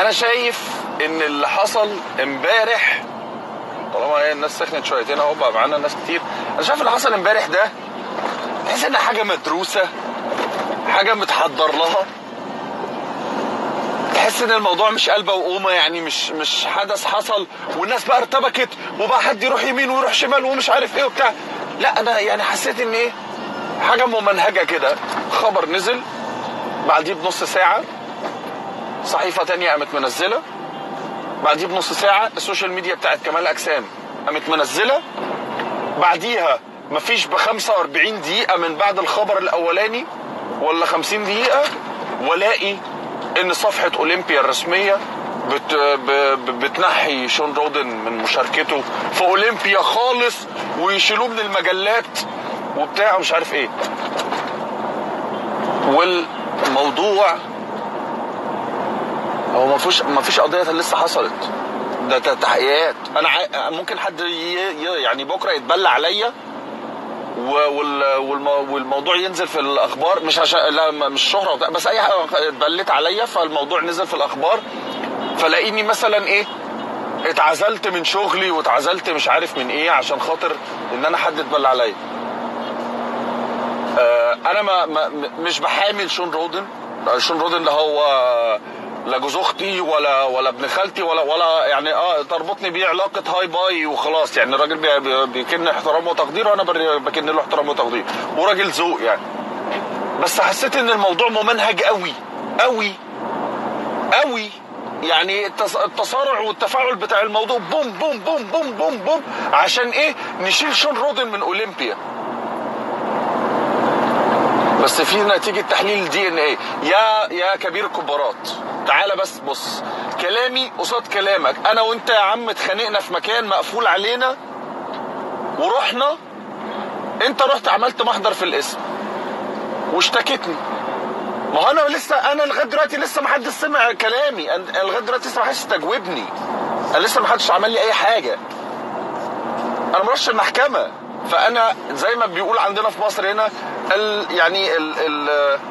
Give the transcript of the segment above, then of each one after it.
انا شايف ان اللي حصل امبارح طالما هي الناس سخنت شويتين اهو بقى معانا ناس كتير انا شايف اللي حصل امبارح ده تحس ان حاجه مدروسه حاجه متحضر لها تحس ان الموضوع مش قلبه وقومه يعني مش مش حدث حصل والناس بقى ارتبكت وبقى حد يروح يمين ويروح شمال ومش عارف ايه وبتاع لا انا يعني حسيت ان ايه حاجه ممنهجه كده خبر نزل بعديه بنص ساعه صحيفه تانية قامت منزله بعديه بنص ساعه السوشيال ميديا بتاعت كمال اجسام قامت منزله بعديها مفيش ب 45 دقيقه من بعد الخبر الاولاني ولا 50 دقيقه والاقي ان صفحه اولمبيا الرسميه بت ب- ب- بتنحي شون رودن من مشاركته في اولمبيا خالص ويشيلوه من المجلات وبتاع مش عارف ايه والموضوع هو ما فيش ما فيش قضيه لسه حصلت ده ده تحقيقات انا عا- ممكن حد ي- ي- يعني بكره يتبلى عليا و- وال- والم- والموضوع ينزل في الاخبار مش عشان لا م- مش شهره وبتاع، بس اي حاجه اتبلت عليا فالموضوع نزل في الاخبار فلاقيني مثلا ايه اتعزلت من شغلي واتعزلت مش عارف من ايه عشان خاطر ان انا حد اتبلى عليا آه، انا ما, ما م- مش بحامل شون رودن شون رودن ده هو لا جوز اختي ولا ولا ابن خالتي ولا ولا يعني اه تربطني بيه علاقه هاي باي وخلاص يعني الراجل بي- بي- بيكن احترام وتقدير وانا بر- بكن له احترام وتقدير وراجل ذوق يعني بس حسيت ان الموضوع ممنهج قوي قوي قوي يعني التص- التسارع والتفاعل بتاع الموضوع بوم بوم بوم بوم بوم بوم عشان ايه نشيل شون رودن من اولمبيا بس في نتيجة تحليل دي ان ايه يا يا كبير الكبارات تعالى بس بص كلامي قصاد كلامك انا وانت يا عم اتخانقنا في مكان مقفول علينا ورحنا انت رحت عملت محضر في الاسم واشتكيتني ما هو انا لسه انا لغايه دلوقتي لسه ما حدش سمع كلامي أنا لغايه دلوقتي لسه ما حدش استجوبني انا لسه ما حدش عمل لي اي حاجه انا مرشح المحكمه فانا زي ما بيقول عندنا في مصر هنا ال يعني ال ال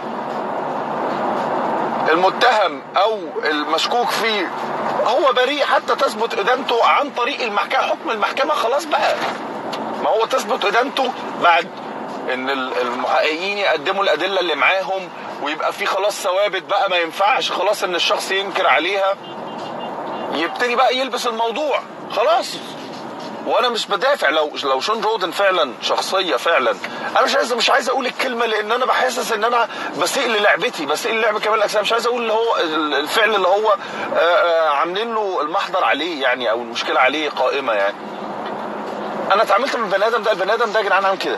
المتهم او المشكوك فيه هو بريء حتى تثبت ادانته عن طريق المحكمه حكم المحكمه خلاص بقى ما هو تثبت ادانته بعد ان ال- المحققين يقدموا الادله اللي معاهم ويبقى في خلاص ثوابت بقى ما ينفعش خلاص ان الشخص ينكر عليها يبتدي بقى يلبس الموضوع خلاص وانا مش بدافع لو لو شون رودن فعلا شخصيه فعلا انا مش عايز مش عايز اقول الكلمه لان انا بحسس ان انا بسيء للعبتي بسيء للعبه كمال الاجسام مش عايز اقول اللي هو الفعل اللي هو آه، آه، عاملين له المحضر عليه يعني او المشكله عليه قائمه يعني انا اتعاملت مع البني ادم ده البني ادم ده يا جدعان عامل كده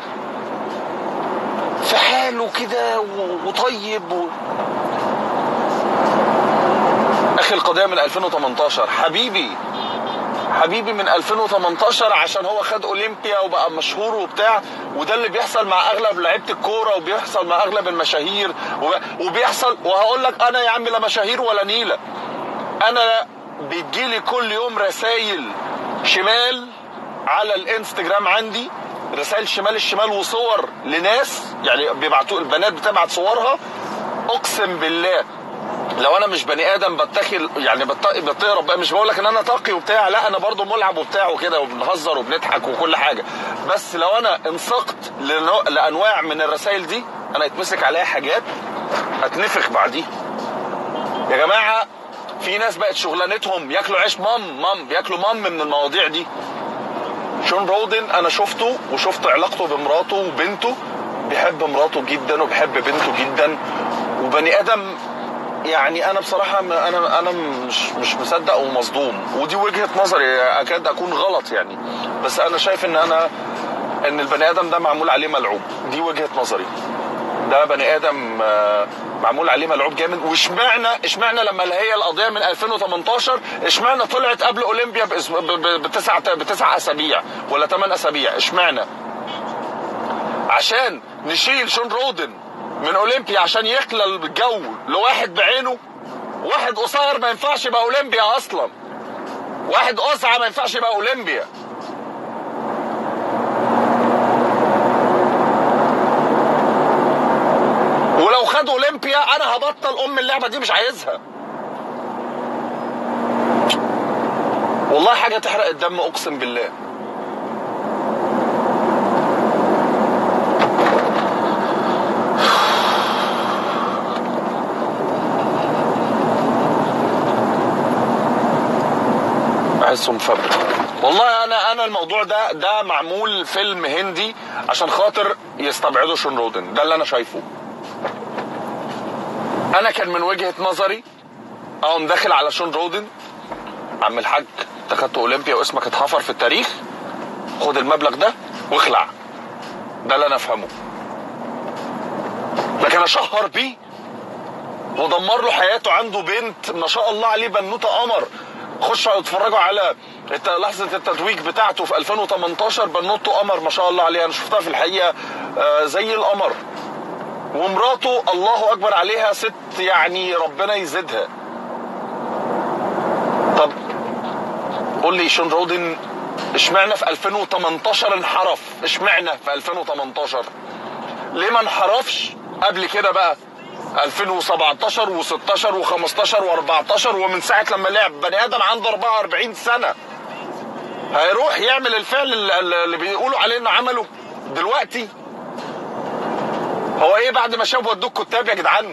في حاله كده و- وطيب و... اخي القضيه من 2018 حبيبي حبيبي من 2018 عشان هو خد اولمبيا وبقى مشهور وبتاع وده اللي بيحصل مع اغلب لعيبه الكوره وبيحصل مع اغلب المشاهير وب- وبيحصل وهقول لك انا يا عم لا مشاهير ولا نيله انا بيجيلي كل يوم رسايل شمال على الانستجرام عندي رسائل شمال الشمال وصور لناس يعني بيبعتوا البنات بتبعت صورها اقسم بالله لو انا مش بني ادم بتخل يعني بت- بتهرب بقى مش بقول لك ان انا طاقي وبتاع لا انا برضو ملعب وبتاع وكده وبنهزر وبنضحك وكل حاجه بس لو انا انسقت لنوع- لانواع من الرسائل دي انا يتمسك عليها حاجات هتنفخ بعديها يا جماعه في ناس بقت شغلانتهم ياكلوا عيش مام مام بياكلوا مام من المواضيع دي شون رودن انا شفته وشفت علاقته بمراته وبنته بيحب مراته جدا وبيحب بنته جدا وبني ادم يعني انا بصراحه م- انا انا مش مش مصدق ومصدوم ودي وجهه نظري اكاد اكون غلط يعني بس انا شايف ان انا ان البني ادم ده معمول عليه ملعوب دي وجهه نظري ده بني ادم آه، معمول عليه ملعوب جامد واشمعنى اشمعنى لما اللي هي القضيه من 2018 اشمعنى طلعت قبل اولمبيا بأس- ب- ب- بتسع بتسع اسابيع ولا ثمان اسابيع اشمعنى عشان نشيل شون رودن من اولمبيا عشان يخلى الجو لواحد بعينه واحد قصير ما ينفعش يبقى اولمبيا اصلا واحد قصعى ما ينفعش يبقى اولمبيا ولو خد اولمبيا انا هبطل ام اللعبه دي مش عايزها والله حاجه تحرق الدم اقسم بالله بحسه مفبرك والله انا انا الموضوع ده ده معمول فيلم هندي عشان خاطر يستبعدوا شون رودن ده اللي انا شايفه انا كان من وجهه نظري اقوم داخل على شون رودن عم الحاج انت خدت اولمبيا واسمك اتحفر في التاريخ خد المبلغ ده واخلع ده اللي انا افهمه لكن اشهر بيه ودمر له حياته عنده بنت ما شاء الله عليه بنوته قمر خشوا اتفرجوا على الت- لحظه التتويج بتاعته في 2018 بنوته قمر ما شاء الله عليها انا شفتها في الحقيقه آه، زي القمر ومراته الله اكبر عليها ست يعني ربنا يزيدها طب قول لي شون رودن اشمعنى في 2018 انحرف اشمعنى في 2018 ليه ما انحرفش قبل كده بقى 2017 و16 و15 و14 ومن ساعه لما لعب بني ادم عنده 44 سنه هيروح يعمل الفعل اللي اللي بيقولوا عليه انه عمله دلوقتي هو ايه بعد ما شاب ودوك كتاب يا جدعان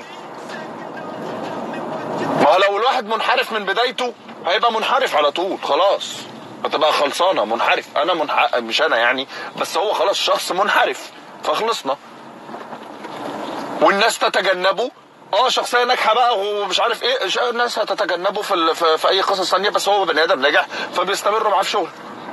ما هو لو الواحد منحرف من بدايته هيبقى منحرف على طول خلاص هتبقى خلصانه منحرف انا منح... مش انا يعني بس هو خلاص شخص منحرف فخلصنا والناس تتجنبه اه شخصيه ناجحه بقى ومش عارف ايه ش- الناس هتتجنبه في, ال... في في اي قصص ثانيه بس هو بني ادم ناجح فبيستمروا معاه في شغل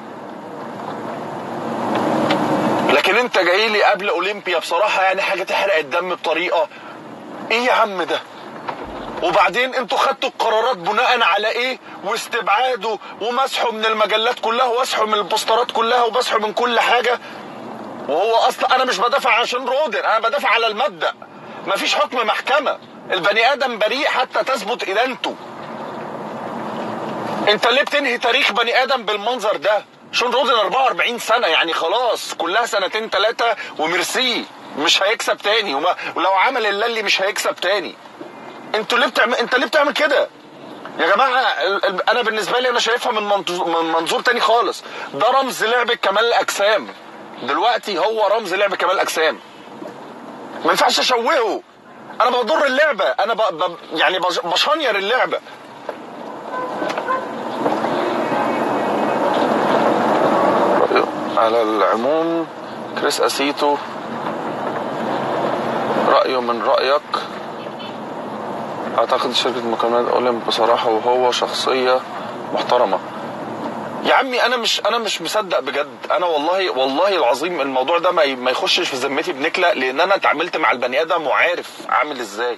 لكن انت جاي لي قبل اولمبيا بصراحه يعني حاجه تحرق الدم بطريقه ايه يا عم ده وبعدين انتوا خدتوا القرارات بناء على ايه واستبعاده ومسحه من المجلات كلها ومسحه من البوسترات كلها ومسحه من كل حاجه وهو اصلا انا مش بدافع عشان رودن انا بدافع على المبدا مفيش حكم محكمه البني ادم بريء حتى تثبت ادانته انت ليه بتنهي تاريخ بني ادم بالمنظر ده شون رودن 44 سنه يعني خلاص كلها سنتين ثلاثه وميرسي مش هيكسب تاني وما ولو عمل اللي مش هيكسب تاني انتوا ليه بتعمل انت ليه بتعمل كده يا جماعه ال... ال... انا بالنسبه لي انا شايفها من منظور من منظور تاني خالص ده رمز لعبه كمال الاجسام دلوقتي هو رمز لعبه كمال الاجسام ما ينفعش اشوهه انا بضر اللعبه انا ب... ب... يعني بش- بشنير اللعبه على العموم كريس اسيتو رايه من رايك اعتقد شركه مكالمات اولمب بصراحه وهو شخصيه محترمه يا عمي انا مش انا مش مصدق بجد انا والله والله العظيم الموضوع ده ما ي- ما يخشش في ذمتي بنكله لان انا اتعاملت مع البني ادم وعارف عامل ازاي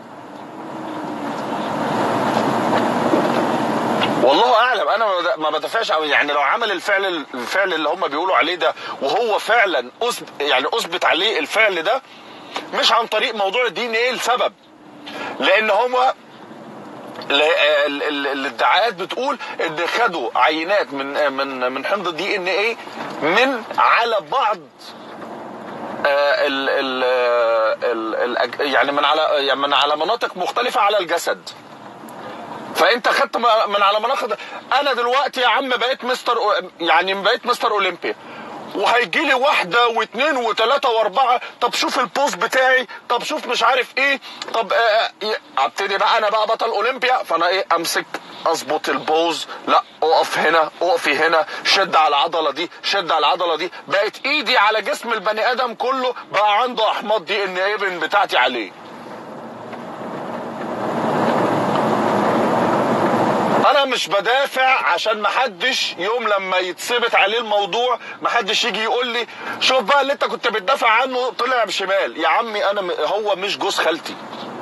والله اعلم انا ما بد- ما بدافعش عن- يعني لو عمل الفعل الفعل اللي هم بيقولوا عليه ده وهو فعلا أثب يعني اثبت عليه الفعل ده مش عن طريق موضوع الدي ان ايه لسبب لان هما ال- ال- ال- الادعاءات بتقول ان خدوا عينات من من من حمض الدي ان ايه من على بعض آه، ال ال ال الأج- يعني من على يعني من على مناطق مختلفه على الجسد فانت خدت م- من على مناطق انا دلوقتي يا عم بقيت مستر أو- يعني بقيت مستر اولمبيا وهيجي لي واحده واثنين وثلاثه واربعه طب شوف البوز بتاعي طب شوف مش عارف ايه طب آه، ي- ابتدي بقى انا بقى بطل اولمبيا فانا ايه امسك اظبط البوز لا اقف هنا اقفي هنا شد على العضله دي شد على العضله دي بقت ايدي على جسم البني ادم كله بقى عنده احماض دي ان ايه بن بتاعتي عليه انا مش بدافع عشان محدش يوم لما يتثبت عليه الموضوع محدش يجي يقول لي شوف بقى اللي انت كنت بتدافع عنه طلع بشمال يا عمي انا م- هو مش جوز خالتي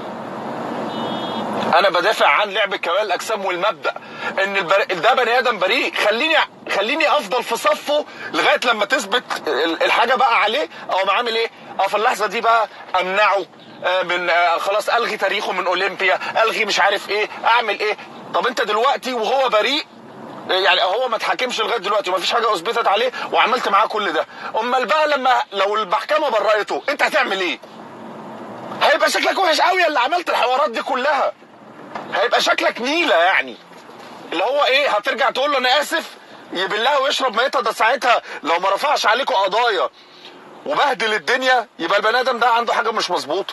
انا بدافع عن لعبه كمال الاجسام والمبدا ان البر... ده بني ادم بريء خليني خليني افضل في صفه لغايه لما تثبت ال- الحاجه بقى عليه او عامل ايه اه في اللحظه دي بقى امنعه آه، من آه، خلاص الغي تاريخه من اولمبيا الغي مش عارف ايه اعمل ايه طب انت دلوقتي وهو بريء يعني هو ما اتحاكمش لغايه دلوقتي ومفيش حاجه اثبتت عليه وعملت معاه كل ده امال بقى لما لو المحكمه برأته انت هتعمل ايه هيبقى شكلك وحش قوي اللي عملت الحوارات دي كلها هيبقى شكلك نيله يعني اللي هو ايه هترجع تقول له انا اسف يبلها ويشرب ميتها ده ساعتها لو ما رفعش عليكم قضايا وبهدل الدنيا يبقى البني ادم ده عنده حاجه مش مظبوطه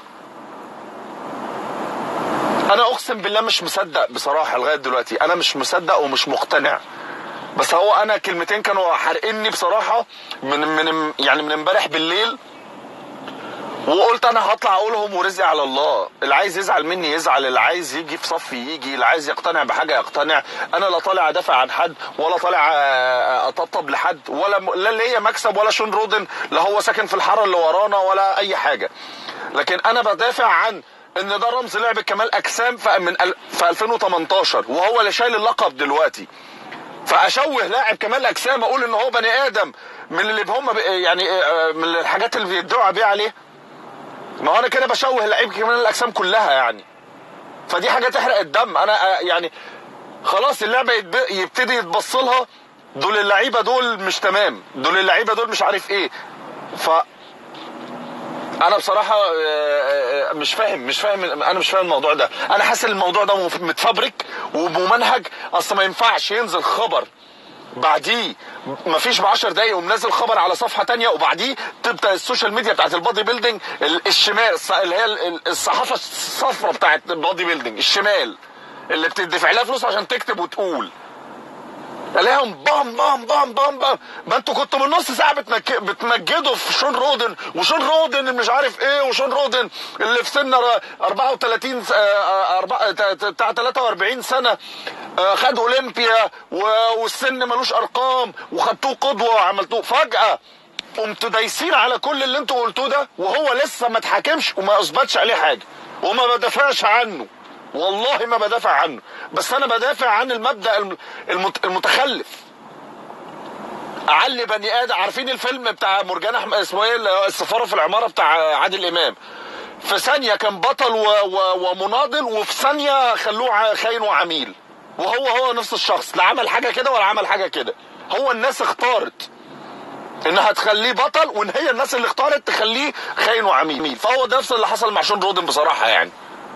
انا اقسم بالله مش مصدق بصراحه لغايه دلوقتي انا مش مصدق ومش مقتنع بس هو انا كلمتين كانوا حارقني بصراحه من من يعني من امبارح بالليل وقلت انا هطلع اقولهم ورزقي على الله اللي عايز يزعل مني يزعل اللي عايز يجي في صفي يجي اللي عايز يقتنع بحاجه يقتنع انا لا طالع ادافع عن حد ولا طالع آه، اطبطب لحد ولا لا ليا مكسب ولا شون رودن لا هو ساكن في الحاره اللي ورانا ولا اي حاجه لكن انا بدافع عن ان ده رمز لعبه كمال اجسام في من ال- في 2018 وهو اللي شايل اللقب دلوقتي فاشوه لاعب كمال اجسام اقول ان هو بني ادم من اللي هم ب- يعني آه، من الحاجات اللي بيدعوا بيها عليه ما هو انا كده بشوه لعيب كمال الاجسام كلها يعني فدي حاجه تحرق الدم انا آه، يعني خلاص اللعبه يتب- يبتدي يتبص لها دول اللعيبه دول مش تمام دول اللعيبه دول مش عارف ايه ف انا بصراحه آه، آه، مش فاهم مش فاهم انا مش فاهم الموضوع ده انا حاسس ان الموضوع ده مف- متفبرك وممنهج اصل ما ينفعش ينزل خبر بعديه مفيش ب 10 دقايق ومنزل خبر على صفحه تانية وبعديه تبدا السوشيال ميديا بتاعت البادي بيلدينج ال- الشمال الص- اللي هي ال- ال- الصحافه الصفراء بتاعت البادي بيلدينج الشمال اللي بتدفع لها فلوس عشان تكتب وتقول الاقيهم بام بام بام بام بام ما انتوا كنتوا من نص ساعه بتمك... بتمجدوا في شون رودن وشون رودن اللي مش عارف ايه وشون رودن اللي في سن ر- 34 س- آه، آه، أربعة- ت- ت- بتاع 43 سنه آه، خد اولمبيا و- والسن ملوش ارقام وخدتوه قدوه وعملتوه فجاه قمتوا دايسين على كل اللي انتوا قلتوه ده وهو لسه ما اتحاكمش وما اثبتش عليه حاجه وما بدافعش عنه والله ما بدافع عنه بس انا بدافع عن المبدا الم- المت- المتخلف اعلي بني ادم عارفين الفيلم بتاع مرجان احمد اسمه ايه اللي هو السفاره في العماره بتاع عادل امام في ثانيه كان بطل و... و... ومناضل وفي ثانيه خلوه ع- خاين وعميل وهو هو نفس الشخص لا عمل حاجه كده ولا عمل حاجه كده هو الناس اختارت انها تخليه بطل وان هي الناس اللي اختارت تخليه خاين وعميل فهو ده نفس اللي حصل مع شون رودن بصراحه يعني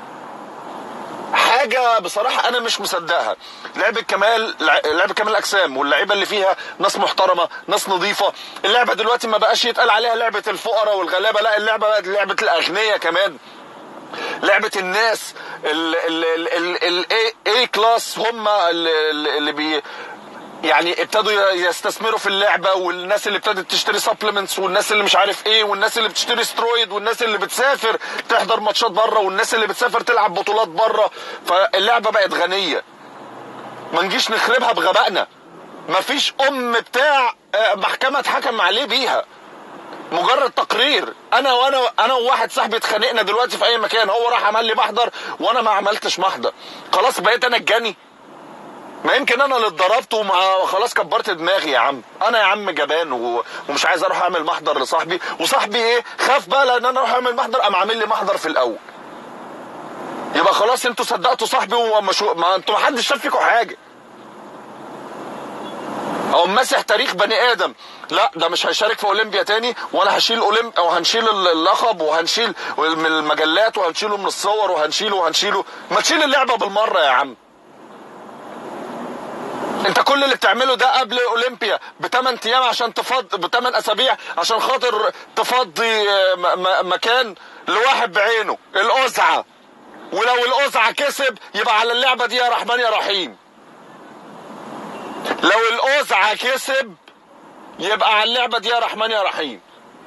حاجه بصراحه انا مش مصدقها لعبه كمال لع- لعبه كمال الاجسام واللعيبه اللي فيها ناس محترمه ناس نظيفه اللعبه دلوقتي ما بقاش يتقال عليها لعبه الفقراء والغلابه لا اللعبه بقت لعبه الاغنياء كمان لعبه الناس الاي اي كلاس هم اللي, اللي بي يعني ابتدوا يستثمروا في اللعبه والناس اللي ابتدت تشتري سبلمنتس والناس اللي مش عارف ايه والناس اللي بتشتري سترويد والناس اللي بتسافر تحضر ماتشات بره والناس اللي بتسافر تلعب بطولات بره فاللعبه بقت غنيه ما نجيش نخربها بغبائنا مفيش ام بتاع آه، محكمه اتحكم عليه بيها مجرد تقرير انا وانا انا وواحد صاحبي اتخانقنا دلوقتي في اي مكان هو راح عمل لي محضر وانا ما عملتش محضر خلاص بقيت انا الجاني ما يمكن انا اللي اتضربت ومع خلاص كبرت دماغي يا عم انا يا عم جبان و... ومش عايز اروح اعمل محضر لصاحبي وصاحبي ايه خاف بقى لان انا اروح اعمل محضر قام عامل لي محضر في الاول يبقى خلاص انتوا صدقتوا صاحبي ومشو... ما انتوا ما حدش شاف فيكم حاجه او مسح تاريخ بني ادم لا ده مش هيشارك في اولمبيا تاني وانا هشيل اولمب او هنشيل اللقب وهنشيل من المجلات وهنشيله من الصور وهنشيله وهنشيله ما تشيل اللعبه بالمره يا عم انت كل اللي بتعمله ده قبل اولمبيا بثمان ايام عشان تفض بثمان اسابيع عشان خاطر تفضي آه، م- م- مكان لواحد بعينه القزعه ولو القزعه كسب يبقى على اللعبه دي يا رحمن يا رحيم لو القزعه كسب يبقى على اللعبه دي يا رحمن يا رحيم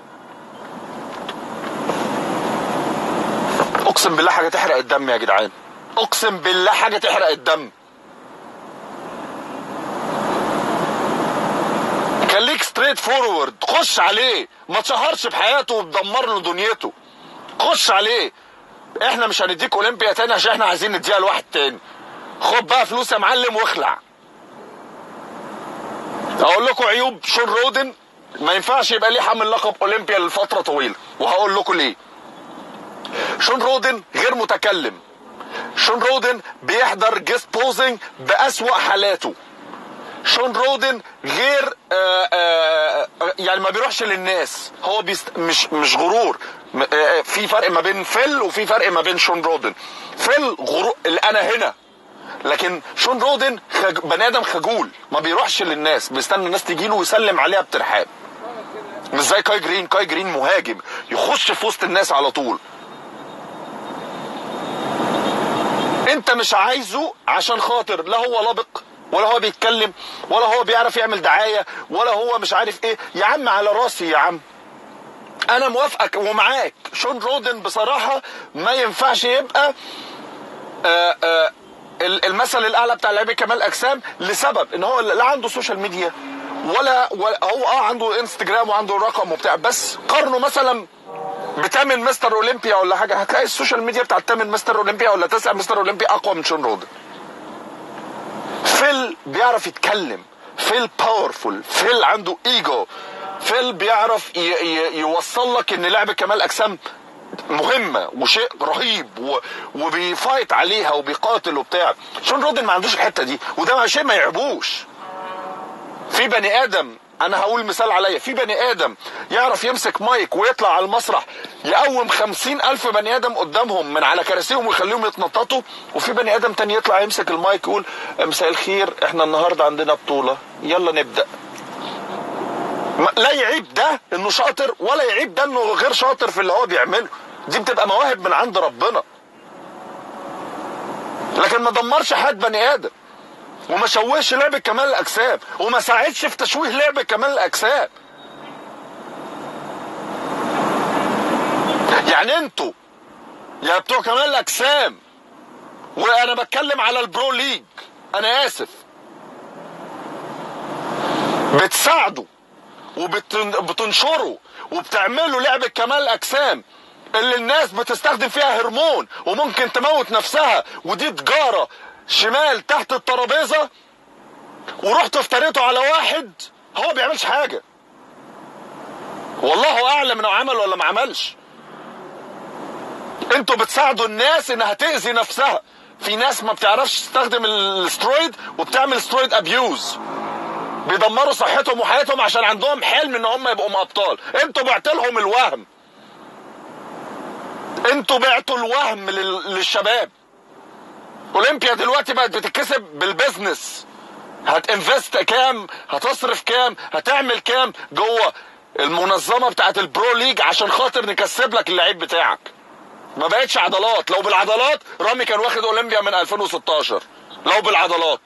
اقسم بالله حاجه تحرق الدم يا جدعان اقسم بالله حاجه تحرق الدم خليك ستريت فورورد خش عليه ما تشهرش بحياته وتدمر له دنيته خش عليه احنا مش هنديك اولمبيا تاني عشان احنا عايزين نديها لواحد تاني خد بقى فلوس يا معلم واخلع اقول لكم عيوب شون رودن ما ينفعش يبقى ليه حامل لقب اولمبيا لفتره طويله وهقول لكم ليه شون رودن غير متكلم شون رودن بيحضر جيست بوزنج بأسوأ حالاته شون رودن غير آآ آآ يعني ما بيروحش للناس هو بيست مش مش غرور م- آه، في فرق ما بين فيل وفي فرق ما بين شون رودن فيل غرور اللي انا هنا لكن شون رودن خج... بني ادم خجول ما بيروحش للناس بيستنى الناس تجي له ويسلم عليها بترحاب مش زي كاي جرين كاي جرين مهاجم يخش في وسط الناس على طول انت مش عايزه عشان خاطر لا هو لابق ولا هو بيتكلم ولا هو بيعرف يعمل دعايه ولا هو مش عارف ايه يا عم على راسي يا عم انا موافقك ومعاك شون رودن بصراحه ما ينفعش يبقى آآ آآ المثل الاعلى بتاع لعيبه كمال اجسام لسبب ان هو لا عنده سوشيال ميديا ولا, ولا هو اه عنده انستجرام وعنده رقم وبتاع بس قارنه مثلا بتامن مستر اولمبيا ولا حاجه هتلاقي السوشيال ميديا بتاع تامن مستر اولمبيا ولا تسع مستر اولمبيا اقوى من شون رودن فيل بيعرف يتكلم فيل باورفول فيل عنده ايجو فيل بيعرف ي- ي- يوصل لك ان لعب كمال اجسام مهمه وشيء رهيب و... وبيفايت عليها وبيقاتل وبتاع شون رودن ما عندوش الحته دي وده شيء ما يعبوش في بني ادم انا هقول مثال عليا في بني ادم يعرف يمسك مايك ويطلع على المسرح يقوم خمسين الف بني ادم قدامهم من على كراسيهم ويخليهم يتنططوا وفي بني ادم تاني يطلع يمسك المايك يقول مساء الخير احنا النهارده عندنا بطوله يلا نبدا ما- لا يعيب ده انه شاطر ولا يعيب ده انه غير شاطر في اللي هو بيعمله دي بتبقى مواهب من عند ربنا لكن ما دمرش حد بني ادم وما شوهش لعبة كمال الأجسام وما ساعدش في تشويه لعبة كمال الأجسام يعني انتوا يا بتوع كمال الأجسام وأنا بتكلم على البرو ليج أنا آسف بتساعدوا وبتنشروا وبتعملوا لعبة كمال أجسام اللي الناس بتستخدم فيها هرمون وممكن تموت نفسها ودي تجارة شمال تحت الترابيزة ورحتوا افتريتوا على واحد هو بيعملش حاجة والله اعلم انه عمل ولا ما عملش انتوا بتساعدوا الناس انها تأذي نفسها في ناس ما بتعرفش تستخدم الاسترويد وبتعمل سترويد ابيوز بيدمروا صحتهم وحياتهم عشان عندهم حلم ان هم يبقوا ابطال انتوا بعت لهم الوهم انتوا بعتوا الوهم لل- للشباب اولمبيا دلوقتي بقت بتتكسب بالبزنس هتنفست كام هتصرف كام هتعمل كام جوه المنظمه بتاعت البرو ليج عشان خاطر نكسب لك اللعيب بتاعك ما بقتش عضلات لو بالعضلات رامي كان واخد اولمبيا من 2016 لو بالعضلات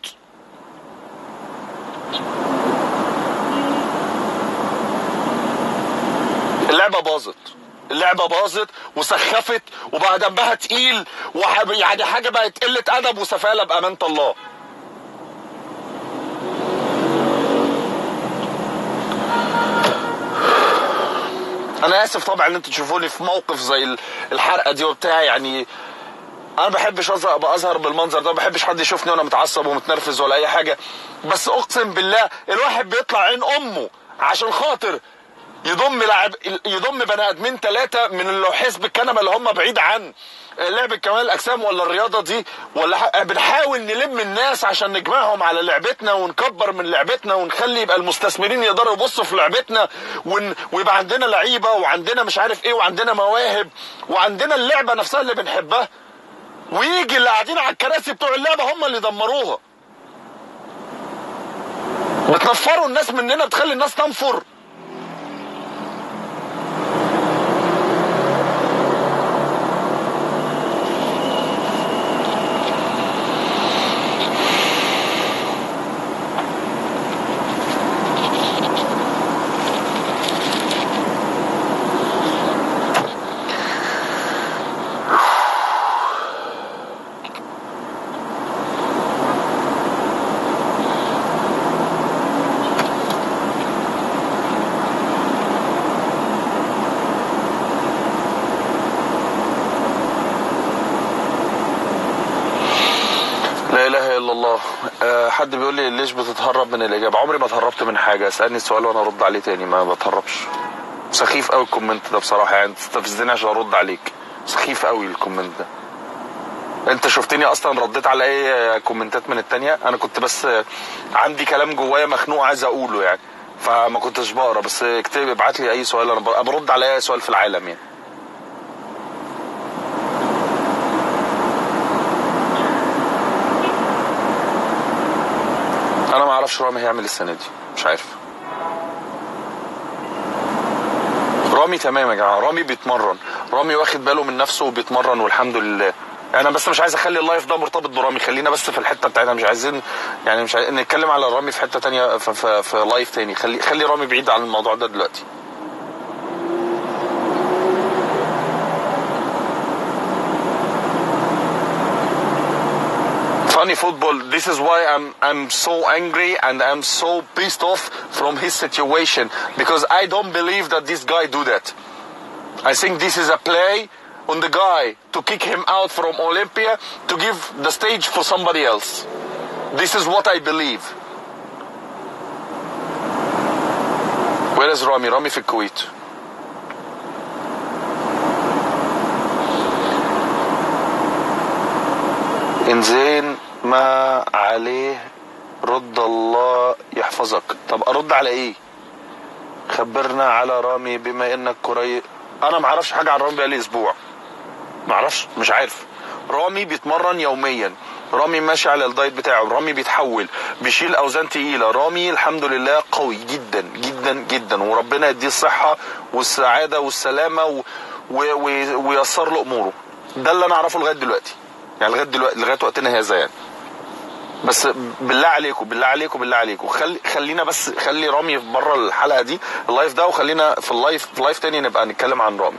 اللعبه باظت اللعبه باظت وسخفت وبقى دمها تقيل وح- يعني حاجه بقت قله ادب وسفاله بامانه الله انا اسف طبعا ان انتوا تشوفوني في موقف زي ال- الحرقه دي وبتاع يعني انا ما بحبش أظهر- ابقى اظهر بالمنظر ده ما بحبش حد يشوفني وانا متعصب ومتنرفز ولا اي حاجه بس اقسم بالله الواحد بيطلع عين امه عشان خاطر يضم لاعب يضم بني ادمين ثلاثه من اللي حزب الكنبه اللي هم بعيد عن لعبه كمال الاجسام ولا الرياضه دي ولا ح- بنحاول نلم الناس عشان نجمعهم على لعبتنا ونكبر من لعبتنا ونخلي يبقى المستثمرين يقدروا يبصوا في لعبتنا ون... ويبقى عندنا لعيبه وعندنا مش عارف ايه وعندنا مواهب وعندنا اللعبه نفسها اللي بنحبها ويجي اللي قاعدين على الكراسي بتوع اللعبه هم اللي يدمروها بتنفروا الناس مننا بتخلي الناس تنفر لا اله الا الله أه حد بيقول لي ليش بتتهرب من الاجابه عمري ما اتهربت من حاجه اسالني السؤال وانا ارد عليه تاني ما بتهربش سخيف قوي الكومنت ده بصراحه يعني تستفزني عشان ارد عليك سخيف قوي الكومنت ده انت شفتني اصلا رديت على اي كومنتات من التانية انا كنت بس عندي كلام جوايا مخنوق عايز اقوله يعني فما كنتش بقرا بس اكتب ابعت لي اي سؤال انا برد على اي سؤال في العالم يعني انا ما اعرفش رامي هيعمل السنه دي مش عارف رامي تمام يا جماعه رامي بيتمرن رامي واخد باله من نفسه وبيتمرن والحمد لله انا بس مش عايز اخلي اللايف ده مرتبط برامي خلينا بس في الحته بتاعتنا مش عايزين يعني مش عايزين نتكلم على رامي في حته تانية في, في, في لايف تاني خلي خلي رامي بعيد عن الموضوع ده دلوقتي funny football. This is why I'm I'm so angry and I'm so pissed off from his situation because I don't believe that this guy do that. I think this is a play on the guy to kick him out from Olympia to give the stage for somebody else. This is what I believe. Where is Rami? Rami في الكويت. إن زين ما عليه رد الله يحفظك طب أرد على إيه خبرنا على رامي بما إنك قريب أنا ما أعرفش حاجة عن رامي بقالي أسبوع ما أعرفش مش عارف رامي بيتمرن يوميا رامي ماشي على الدايت بتاعه رامي بيتحول بيشيل اوزان تقيله رامي الحمد لله قوي جدا جدا جدا وربنا يديه الصحه والسعاده والسلامه و... و... و... وييسر له اموره ده اللي انا اعرفه لغايه دلوقتي يعني لغايه دلوقتي لغايه وقتنا هذا يعني بس بالله عليكم بالله عليكم بالله عليكم خلي خلينا بس خلي رامي بره الحلقه دي اللايف ده وخلينا في اللايف في لايف تاني نبقى نتكلم عن رامي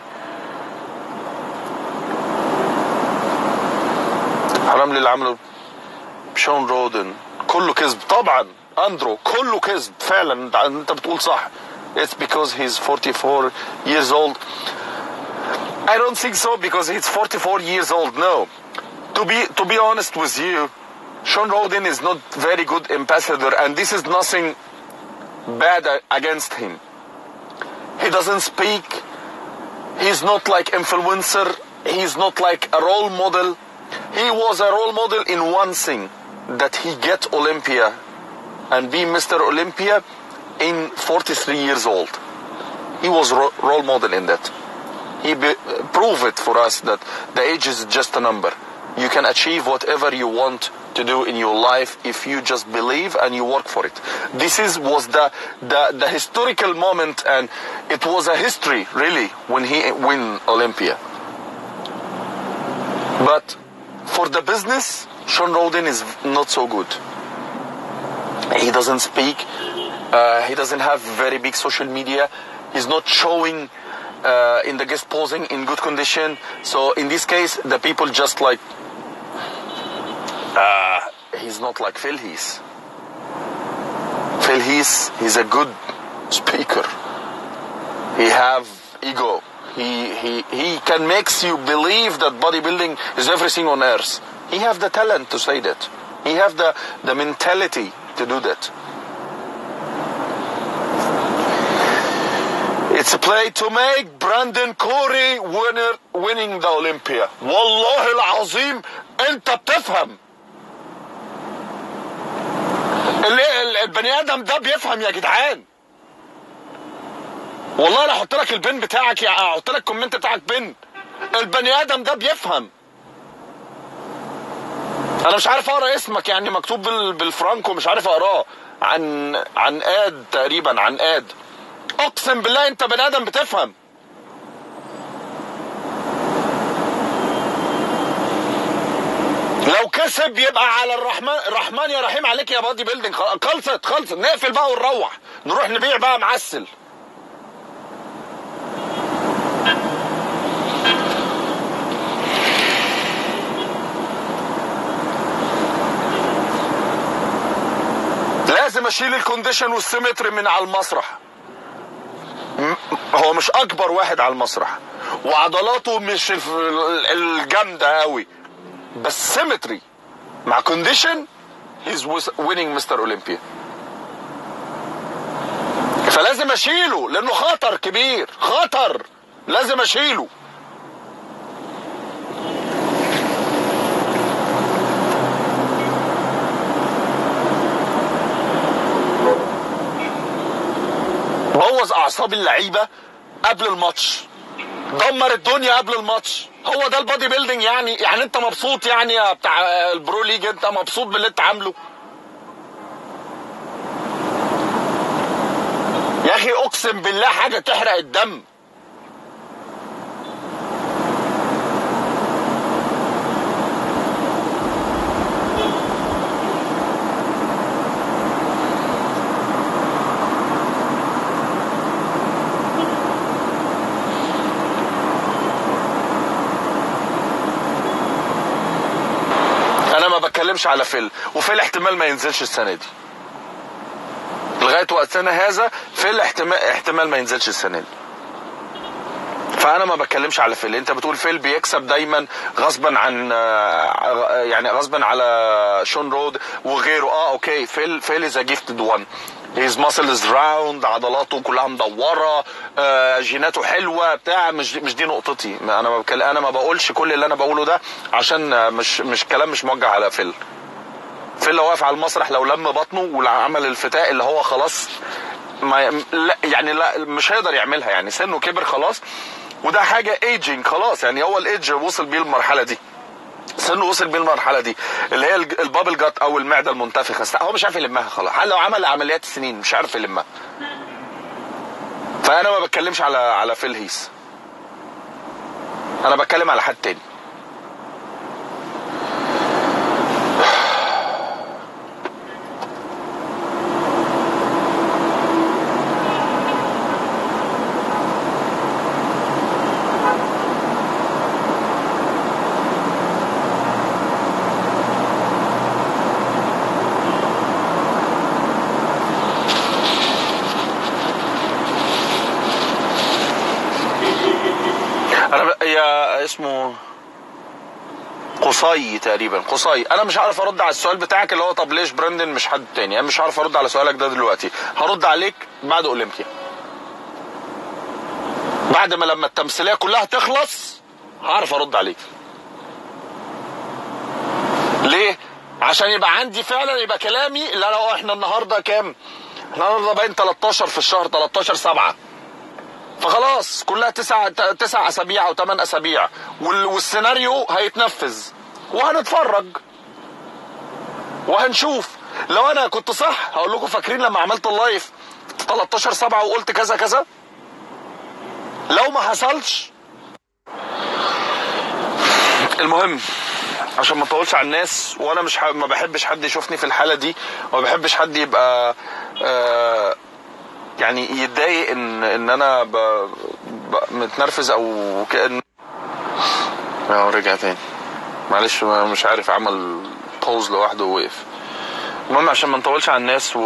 حرام لي اللي عمله شون رودن كله كذب طبعا اندرو كله كذب فعلا انت انت بتقول صح It's because he's 44 years old. I don't think so because he's 44 years old. No. To be to be honest with you, Sean Roden is not very good ambassador, and this is nothing bad against him. He doesn't speak. He's not like influencer. He's not like a role model. He was a role model in one thing, that he get Olympia and be Mr. Olympia in 43 years old. He was ro- role model in that. He be- proved it for us that the age is just a number. You can achieve whatever you want to do in your life if you just believe and you work for it. This is was the the, the historical moment and it was a history really when he win Olympia. But for the business, Sean Roden is not so good. He doesn't speak. Uh, he doesn't have very big social media. He's not showing uh, in the guest posing in good condition. So in this case, the people just like uh, he's not like Phil Heath. Phil Heath, he's a good speaker. He have ego. He, he, he can makes you believe that bodybuilding is everything on earth. He have the talent to say that. He have the, the mentality to do that. It's a play to make Brandon Corey winner winning the Olympia. والله العظيم انت بتفهم. ال- البني ادم ده بيفهم يا جدعان. والله لا احط لك البن بتاعك يا احط لك الكومنت بتاعك بن. البني ادم ده بيفهم. انا مش عارف اقرا اسمك يعني مكتوب بال- بالفرانكو مش عارف اقراه عن عن اد تقريبا عن اد اقسم بالله انت بني ادم بتفهم لو كسب يبقى على الرحمن الرحمن يا رحيم عليك يا بادي بيلدينج خل- خلصت خلصت نقفل بقى ونروح نروح نبيع بقى معسل لازم اشيل الكونديشن والسيمتري من على المسرح م- هو مش اكبر واحد على المسرح وعضلاته مش الف- ال- الجامده قوي بس سيمتري مع كونديشن هيز ويننج مستر اولمبيا فلازم اشيله لانه خطر كبير خطر لازم اشيله بوظ اعصاب اللعيبه قبل الماتش دمر الدنيا قبل الماتش هو ده البادي بيلدينج يعني يعني انت مبسوط يعني يا بتاع البرو ليج انت مبسوط باللي انت عامله اخي اقسم بالله حاجه تحرق الدم انا ما بتكلمش على فيل وفيل احتمال ما ينزلش السنه دي لغايه وقتنا هذا فيل احتمال احتمال ما ينزلش السنه دي فانا ما بتكلمش على فيل انت بتقول فيل بيكسب دايما غصبا عن آه، يعني غصبا على شون رود وغيره اه اوكي فيل فيل از ا جيفتد وان هيز ماسل از راوند عضلاته كلها مدوره آه، جيناته حلوه بتاع مش مش دي نقطتي ما انا ما بكل... انا ما بقولش كل اللي انا بقوله ده عشان آه، مش مش كلام مش موجه على فيل فيل لو واقف على المسرح لو لم بطنه وعمل الفتاء اللي هو خلاص ما لا يعني لا مش هيقدر يعملها يعني سنه كبر خلاص وده حاجه ايجينج خلاص يعني هو الايدج وصل بيه المرحله دي سنه وصل بيه المرحله دي اللي هي الج- البابل جات او المعده المنتفخه است- هو مش عارف يلمها خلاص حتى لو عمل عمليات سنين مش عارف يلمها فانا ما بتكلمش على على فيل هيس انا بتكلم على حد تاني انا ب... يا اسمه قصي تقريبا قصي انا مش عارف ارد على السؤال بتاعك اللي هو طب ليش براندن مش حد تاني انا مش عارف ارد على سؤالك ده دلوقتي هرد عليك بعد اولمبيا بعد ما لما التمثيليه كلها تخلص هعرف ارد عليك ليه عشان يبقى عندي فعلا يبقى كلامي اللي انا احنا النهارده كام احنا النهارده باين 13 في الشهر 13 7 فخلاص كلها تسع تسع اسابيع او ثمان اسابيع وال- والسيناريو هيتنفذ وهنتفرج وهنشوف لو انا كنت صح هقول لكم فاكرين لما عملت اللايف 13 7 وقلت كذا كذا لو ما حصلش المهم عشان ما اطولش على الناس وانا مش ح... ما بحبش حد يشوفني في الحاله دي وما بحبش حد يبقى آه يعني يتضايق ان ان انا ب... ب... متنرفز او كان اه رجع تاني معلش ما- مش عارف عمل بوز لوحده ووقف المهم عشان ما نطولش على الناس و...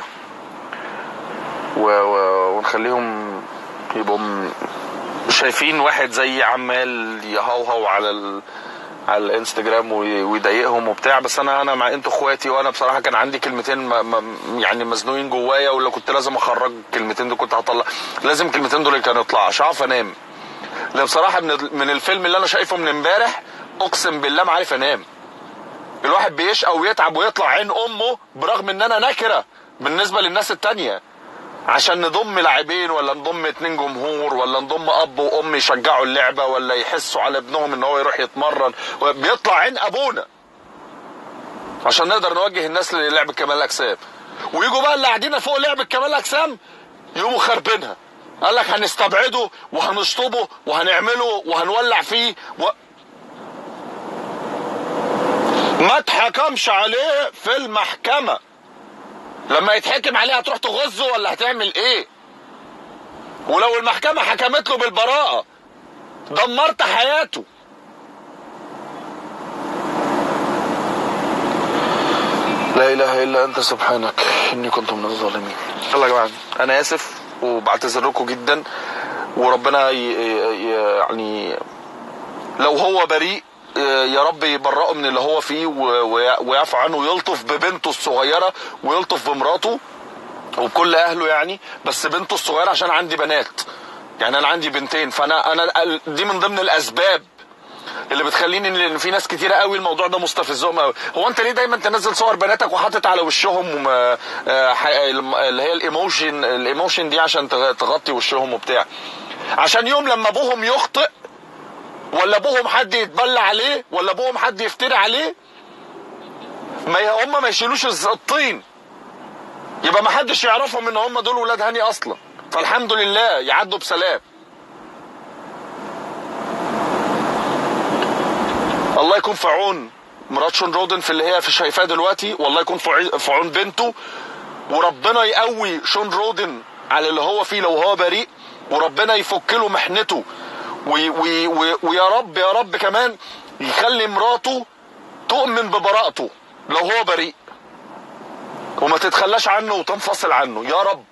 و... و... ونخليهم يبقوا م- شايفين واحد زي عمال يهوهو على ال... على الانستجرام وي- ويضايقهم وبتاع بس انا انا مع انتوا اخواتي وانا بصراحه كان عندي كلمتين ما ما يعني مزنوقين جوايا ولو كنت لازم اخرج الكلمتين دول كنت هطلع لازم الكلمتين دول كانوا يطلعوا عشان اعرف انام لان بصراحه من ال- من الفيلم اللي انا شايفه من امبارح اقسم بالله ما عارف انام الواحد بيشقى ويتعب ويطلع عين امه برغم ان انا نكره بالنسبه للناس التانيه عشان نضم لاعبين ولا نضم اتنين جمهور ولا نضم اب وام يشجعوا اللعبه ولا يحسوا على ابنهم ان هو يروح يتمرن بيطلع عين ابونا عشان نقدر نوجه الناس للعبه كمال الاجسام ويجوا بقى اللي قاعدين فوق لعبه كمال الاجسام يقوموا خاربينها قال لك هنستبعده وهنشطبه وهنعمله وهنولع فيه و... ما اتحكمش عليه في المحكمه لما يتحكم عليه هتروح تغزه ولا هتعمل ايه ولو المحكمة حكمت له بالبراءة دمرت حياته لا اله الا انت سبحانك اني كنت من الظالمين يلا يا جماعه انا اسف وبعتذر لكم جدا وربنا ي... ي... يعني لو هو بريء يا رب يبرئه من اللي هو فيه و- وي- ويعفو عنه ويلطف ببنته الصغيره ويلطف بمراته وبكل اهله يعني بس بنته الصغيره عشان عندي بنات يعني انا عندي بنتين فانا انا دي من ضمن الاسباب اللي بتخليني ان في ناس كتيره قوي الموضوع ده مستفزهم قوي هو انت ليه دايما تنزل صور بناتك وحاطط على وشهم آه، آه، ح- اللي هي الايموشن الايموشن دي عشان تغ- تغطي وشهم وبتاع عشان يوم لما ابوهم يخطئ ولا ابوهم حد يتبلى عليه ولا ابوهم حد يفتري عليه ما ي- هم ما يشيلوش الز- الطين يبقى ما حدش يعرفهم ان هم دول ولاد هاني اصلا فالحمد لله يعدوا بسلام الله يكون في عون مرات شون رودن في اللي هي في شايفاه دلوقتي والله يكون في عي- في عون بنته وربنا يقوي شون رودن على اللي هو فيه لو هو بريء وربنا يفك له محنته وي وي وي ويا رب يا رب كمان يخلي مراته تؤمن ببراءته لو هو بريء وما تتخلاش عنه وتنفصل عنه يا رب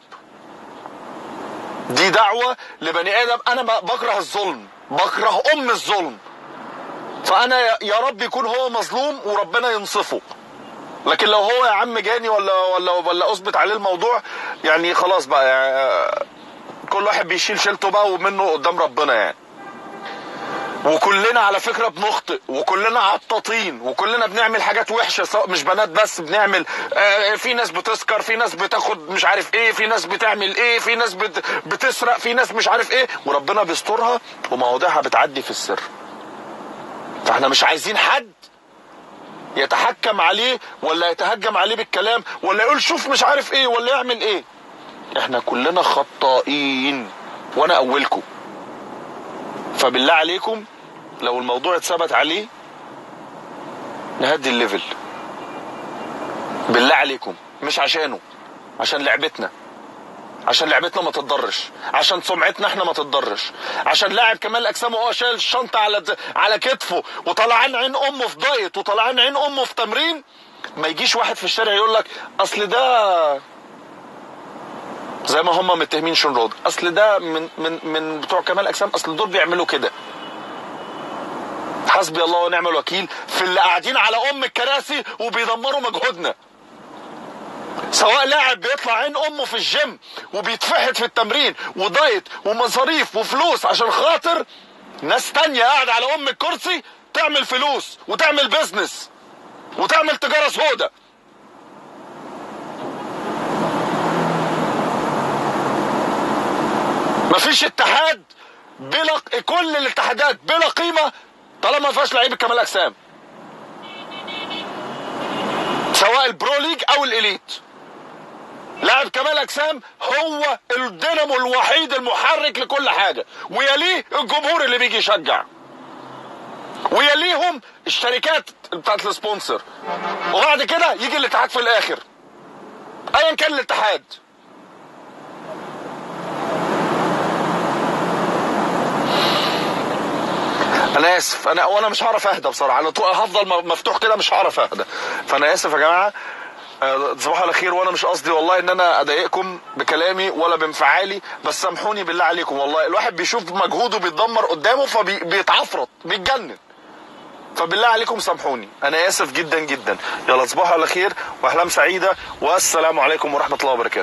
دي دعوة لبني آدم أنا ب- بكره الظلم بكره أم الظلم فأنا يا- يا رب يكون هو مظلوم وربنا ينصفه لكن لو هو يا عم جاني ولا ولا ولا اثبت عليه الموضوع يعني خلاص بقى يعني كل واحد بيشيل شيلته بقى ومنه قدام ربنا يعني وكلنا على فكره بنخطئ وكلنا عطاطين وكلنا بنعمل حاجات وحشه سواء مش بنات بس بنعمل آه في ناس بتسكر في ناس بتاخد مش عارف ايه في ناس بتعمل ايه في ناس بت بتسرق في ناس مش عارف ايه وربنا بيسترها ومواضيعها بتعدي في السر فاحنا مش عايزين حد يتحكم عليه ولا يتهجم عليه بالكلام ولا يقول شوف مش عارف ايه ولا يعمل ايه احنا كلنا خطائين وانا اولكم فبالله عليكم لو الموضوع اتثبت عليه نهدي الليفل بالله عليكم مش عشانه عشان لعبتنا عشان لعبتنا ما تتضرش عشان سمعتنا احنا ما تتضرش عشان لاعب كمال اجسامه هو شايل الشنطه على على كتفه وطلعان عين امه في دايت وطلعان عين امه في تمرين ما يجيش واحد في الشارع يقول لك اصل ده زي ما هم متهمين شون رود اصل ده من من من بتوع كمال اجسام اصل دول بيعملوا كده حسبي الله ونعم الوكيل في اللي قاعدين على ام الكراسي وبيدمروا مجهودنا سواء لاعب بيطلع عين امه في الجيم وبيتفحت في التمرين ودايت ومصاريف وفلوس عشان خاطر ناس تانية قاعدة على ام الكرسي تعمل فلوس وتعمل بيزنس وتعمل تجارة سودة مفيش اتحاد بلا كل الاتحادات بلا قيمة طالما ما فيهاش لعيبة كمال اجسام سواء البرو ليج او الاليت لاعب كمال اجسام هو الدينامو الوحيد المحرك لكل حاجه ويليه الجمهور اللي بيجي يشجع ويليهم الشركات بتاعت السبونسر وبعد كده يجي الاتحاد في الاخر ايا كان الاتحاد انا اسف انا وانا مش هعرف اهدى بصراحه على طول هفضل م- مفتوح كده مش هعرف اهدى فانا اسف يا جماعه آه، صباح الخير وانا مش قصدي والله ان انا اضايقكم بكلامي ولا بانفعالي بس سامحوني بالله عليكم والله الواحد بيشوف مجهوده بيتدمر قدامه فبيتعفرط بيتجنن فبالله عليكم سامحوني انا اسف جدا جدا يلا تصبحوا على خير واحلام سعيده والسلام عليكم ورحمه الله وبركاته